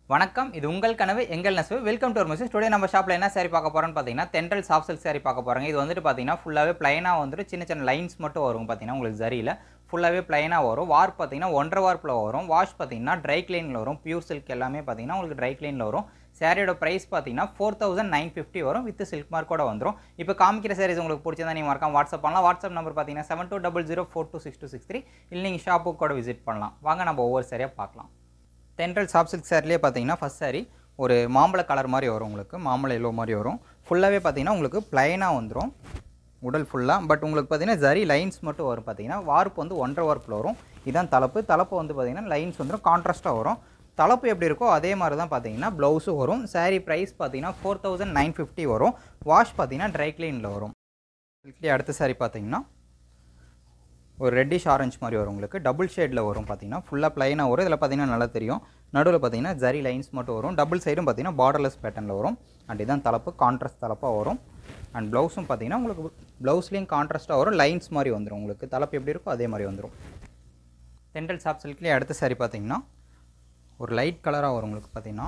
வணக்கம் இது உங்கள் கனவு எங்கள் நெசவு வெல்கம் டு ஒரு மெசேஜ் டுடே நம்ம ஷாப்பில் என்ன saree பார்க்க போகிறோம்னு பார்த்தீங்கன்னா தென்றல் சாஃப்ட் சில்க் saree பார்க்க போகிறாங்க இது வந்துட்டு பார்த்தீங்கன்னா ஃபுல்லாகவே ப்ளைனாக வந்துட்டு சின்ன சின்ன லைன்ஸ் மட்டும் வரும் பார்த்தீங்கன்னா உங்களுக்கு ஜரியில் ஃபுல்லாகவே ப்ளைனாக வரும் வார்ப் பார்த்தீங்கன்னா ஒன்றரை வார்ப்பில் வரும் வாஷ் பார்த்தீங்கன்னா ட்ரை கிளீனில் வரும் பியூர் சில்க் எல்லாமே பார்த்தீங்கன்னா உங்களுக்கு ட்ரை கிளீனில் வரும் சாரியோட ப்ரைஸ் பார்த்தீங்கன்னா ஃபோர் தௌசண்ட் நைன் ஃபிஃப்டி வரும் வித் சில்க் மார்க்கோட வந்துடும் இப்போ காமிக்கிற சாரீஸ் உங்களுக்கு பிடிச்சதா நீங்கள் மறக்காம வாட்ஸ்அப் பண்ணலாம் வாட்ஸ்அப் நம்பர் பார்த்தீங்கன்னா seven two double zero four two six two six three இல்லை நீங்கள் ஷாப்புக்கு கூட விசிட் பண்ணலாம் வாங்க நம்ம ஒவ்வொரு சாரியாக பார்க்கலாம் தென்றல் சாஃப்ட் சில்க் சாரிலே பார்த்தீங்கன்னா ஃபஸ்ட் சாரி ஒரு மாம்பழ கலர் மாதிரி வரும் உங்களுக்கு மாம்பழ எல்லோ மாதிரி வரும் ஃபுல்லாகவே பார்த்தீங்கன்னா உங்களுக்கு ப்ளைனாக வந்துடும் உடல் ஃபுல்லாக பட் உங்களுக்கு பார்த்தீங்கன்னா ஜரி லைன்ஸ் மட்டும் வரும் பார்த்தீங்கன்னா வார்ப்பு வந்து ஒன்றரை வார்ப்பில் வரும் இதான் தலப்பு தலப்பு வந்து பார்த்தீங்கன்னா லைன்ஸ் வந்துடும் கான்ட்ராஸ்ட்டாக வரும் தலப்பு எப்படி இருக்கோ அதே மாதிரி தான் பார்த்தீங்கன்னா ப்ளவுஸும் வரும் saree ப்ரைஸ் பார்த்தீங்கன்னா ஃபோர் தௌசண்ட் நைன் ஃபிஃப்டி வரும் வாஷ் பார்த்தீங்கன்னா ட்ரை க்ளீனில் வரும் சில்க்லேயே அடுத்த saree பார்த்தீங்கன்னா ஒரு ரெட்டிஷ் ஆரஞ்சு மாதிரி வரும் உங்களுக்கு டபுள் ஷேடில் வரும் பார்த்தீங்கன்னா ஃபுல்லாக ப்ளைனாக வரும் இதில் பார்த்தீங்கன்னா நல்லா தெரியும் நடுவில் பார்த்தீங்கன்னா ஜரி லைன்ஸ் மட்டும் வரும் டபுள் சைடும் பார்த்தீங்கன்னா பார்டர்லெஸ் பேட்டர்னில் வரும் அண்ட் இதான் தலப்பு கான்ட்ராஸ்ட் தலப்பாக வரும் அண்ட் ப்ளவுஸும் பார்த்தீங்கன்னா உங்களுக்கு ப்ளவுஸ்லேயும் கான்ட்ராஸ்ட்டாக வரும் லைன்ஸ் மாதிரி வந்துடும் உங்களுக்கு தலப்பு எப்படி இருக்கோ அதே மாதிரி வந்துடும் தென்றல் சாப் சில்க்லேயே அடுத்த saree பார்த்தீங்கன்னா ஒரு லைட் கலராக வரும் உங்களுக்கு பார்த்தீங்கன்னா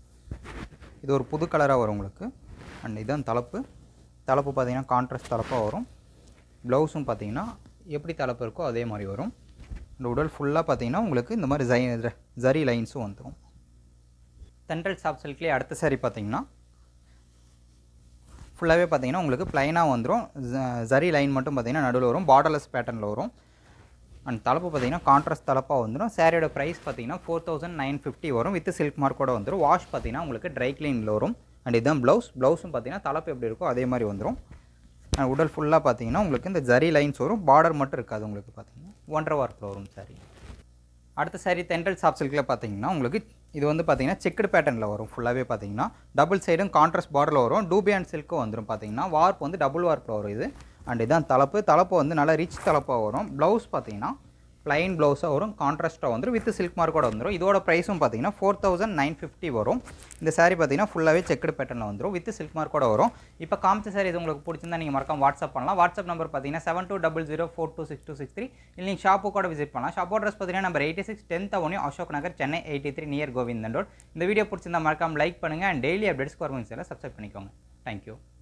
இது ஒரு புது கலராக வரும் உங்களுக்கு அண்ட் இதான் தலப்பு தலப்பு பார்த்தீங்கன்னா கான்ட்ராஸ்ட் தலப்பாக வரும் ப்ளவுஸும் பார்த்தீங்கன்னா எப்படி தலப்பு இருக்கோ அதே மாதிரி வரும் இந்த உடல் ஃபுல்லாக பார்த்தீங்கன்னா உங்களுக்கு இந்த மாதிரி ஜை ஜரி லைன்ஸும் வந்துடும் தென்றல் சாப் சில்க்லேயே அடுத்த saree பார்த்தீங்கன்னா ஃபுல்லாகவே பார்த்தீங்கன்னா உங்களுக்கு ப்ளைனாக வந்துடும் ஜரி லைன் மட்டும் பார்த்தீங்கன்னா நடுவில் வரும் பார்டர்லெஸ் பேட்டர்னில் வரும் அண்ட் தலப்பு பார்த்தீங்கன்னா கான்ட்ராஸ்ட் தலப்பாக வந்துடும் சாரியோட ப்ரைஸ் பார்த்தீங்கன்னா ஃபோர் தௌசண்ட் நைன் ஃபிஃப்டி வரும் வித் சில்க் மார்க்கோட வந்துடும் வாஷ் பார்த்தீங்கன்னா உங்களுக்கு ட்ரை க்ளீனில் வரும் அண்ட் இதுதான் ப்ளவுஸ் ப்ளவுஸும் பார்த்தீங்கன்னா தலப்பு எப்படி இருக்கோ அதே மாதிரி வந்துடும் அண்ட் உடல் ஃபுல்லாக பார்த்தீங்கன்னா உங்களுக்கு இந்த ஜரி லைன்ஸ் வரும் பார்டர் மட்டும் இருக்காது உங்களுக்கு பார்த்தீங்கன்னா ஒன்றரை வார்ப்பில் வரும் சாரி அடுத்த சாரி தென்றல் சாப் சில்கில் பார்த்தீங்கன்னா உங்களுக்கு இது வந்து பார்த்தீங்கன்னா செக்குடு பேட்டர்னில் வரும் ஃபுல்லாகவே பார்த்தீங்கன்னா டபுள் சைடும் கான்ட்ராஸ்ட் பார்டரில் வரும் டூபி அண்ட் சில்க்கும் வந்துடும் பார்த்தீங்கன்னா வார்ப் வந்து டபுள் வார்ப்பில் வரும் இது அண்ட் இதான் தலப்பு தலப்பு வந்து நல்லா ரிச் தலப்பாக வரும் ப்ளவுஸ் பார்த்தீங்கன்னா ப்ளைன் ப்ளவுஸாக வரும் கான்ட்ராஸ்ட்டாக வந்துடும் வித் சில்க் மார்க்கோட வந்துடும் இதோட ப்ரைஸும் பார்த்தீங்கன்னா ஃபோர் தௌசண்ட் நைன் ஃபிஃப்டி வரும் இந்த saree பார்த்தீங்கன்னா ஃபுல்லாகவே செக்குடு பேட்டர்னில் வந்துடும் வித் சில்க் மார்க்கோட வரும் இப்போ காமிச்ச சாரி இது உங்களுக்கு பிடிச்சிருந்தா நீங்கள் மறக்காம வாட்ஸ்அப் பண்ணலாம் வாட்ஸ்அப் நம்பர் பார்த்தீங்கன்னா seven two double zero four two six two six three இல்லை நீங்கள் ஷாப்பு கூட விசிட் பண்ணலாம் ஷாப்போட ட்ரெஸ் பார்த்தீங்கன்னா நம்பர் எயிட்டி சிக்ஸ் டென்த் அவனியும் Ashok Nagar Chennai eighty three near Govindan road இந்த வீடியோ பிடிச்சிருந்தா மறக்காம லைக் பண்ணுங்கள் அண்ட் டெய்லி அப்டேட்ஸ்க்கு வரும்போது சப்ஸ்கிரைப் பண்ணிக்கோங்க தேங்க்யூ